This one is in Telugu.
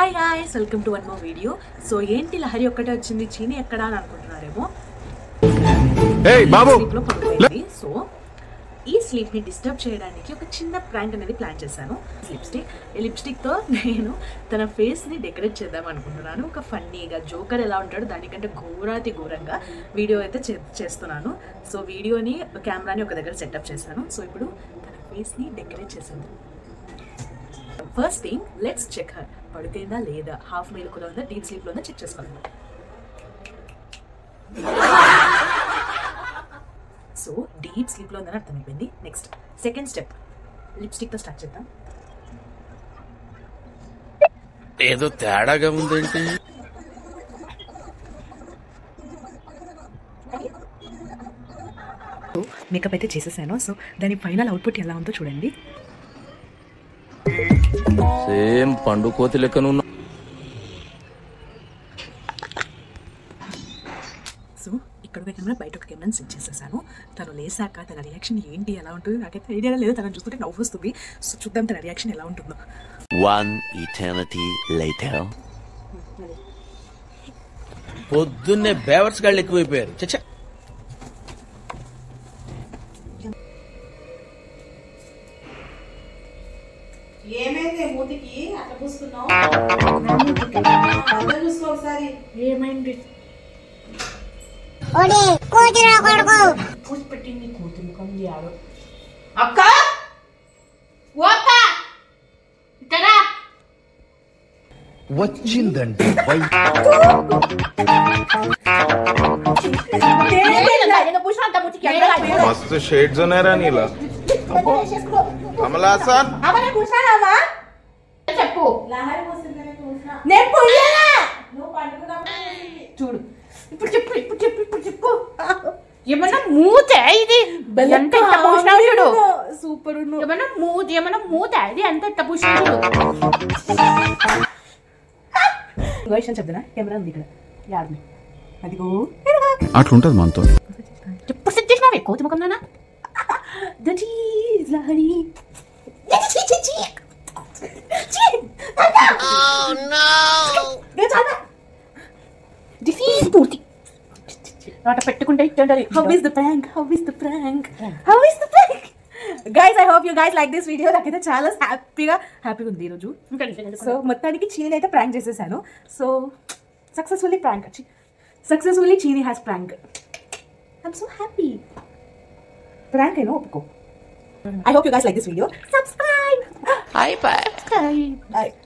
Hi guys welcome to one more video so ఏంటి లహరి ఒక్కటే వచ్చింది చీని ఎక్కడా అని అనుకుంటున్నారేమో ఏయ్ బాబు స్లీప్ లో పడుకుంది సో ఈ స్లీప్ ని డిస్టర్బ్ చేయడానికి ఒక చిన్న ప్రాంక్ అనేది ప్లాన్ చేశాను లిప్స్టిక్ ఈ లిప్స్టిక్ తో నేను తన ఫేస్ ని డెకరేట్ చేద్దాం అనుకుంటున్నాను ఒక ఫన్నీగా జోకర్ ఎలా ఉంటాడో దానికంటే ఘోరాతి ఘోరంగా వీడియో అయితే చే- చేస్తున్నాను సో వీడియోని కెమెరాని ఒక దగ్గర సెటప్ చేశాను సో ఇప్పుడు తన ఫేస్ ని డెకరేట్ చేశాను first thing let's check her పడుకుందా లేదా హాఫ్ మేలుకులో ఉందా డీప్ స్లీప్ లో ఉందా చెక్ చేసుకోవాలి సో డీప్ స్లీప్ లో ఉందని అర్థమైపోయింది నెక్స్ట్ సెకండ్ స్టెప్ లిప్స్టిక్ తో స్టార్ట్ చేద్దాం ఏదో తేడాగా ఉందేంటి మేకప్ అయితే చేసేసాను సో దాని ఫైనల్ అవుట్పుట్ ఎలా ఉందో చూడండి సేమ్ పండు కోతి లెక్కను సో ఇక్కడ ఒక కెమెరా బయట ఒక కెమెరాని సెట్ చేసేసాను తను లేసాక తన రియాక్షన్ ఏంటి ఎలా ఉంటుంది నాకైతే ఐడియా లేదు తనని చూస్తుంటే నవ్వు వస్తుంది సో చూద్దాం తన రియాక్షన్ ఎలా ఉంటుందో One eternity later. పొద్దున్నే బేవర్స్ గాళ్ళు ఎక్కువైపోయారు చచ్చా ఏమైంది మూతికి అట్లా పూసుకున్నావు అట్లా చూసుకో ఒకసారి ఏమైంది పూసి పెట్టింది కూతురు కొంది ఆడు అక్క ఓక్క ఇతరా వచ్చిందండి వై పూసినంత మూతికి मस्त शेड्स नाही रा नीला कमला असा అవనే పూసానమ్మా చెప్పు నేను పోయానా నువ్వు పండుకున్నప్పుడు చూడు ఇప్పుడు చెప్పు ఇప్పుడు చెప్పు ఇప్పుడు చెప్పు ఏమన్నా మూత ఇది ఎంత ఎంత పూసినావు చూడు సూపర్ ఏమన్నా మూత ఏమన్నా మూత ఇది ఎంత ఎంత పూసినావు చూడు విషయం చెప్తున్నా కెమెరా ఉంది ఇక్కడ యాడ్ని అదిగో అట్లుంటది మనతో ఎప్పుడు సెట్ చేసినావే కోతి ముఖంలోనా The cheese, Lahari. దిస్ పూర్తి నోట పెట్టుకుంటే ఇట్టుంటది How is the prank? How is the prank? How is the prank? Guys I hope you guys like this video నాకైతే చాలా హ్యాపీగా హ్యాపీగా ఉంది ఈరోజు సో మొత్తానికి చీని అయితే ప్రాంక్ చేసేసాను so successfully prank successfully Cheeni has prank I'm so happy prank అయినా ఒప్పుకో I hope you guys like this video subscribe Bye bye. Bye.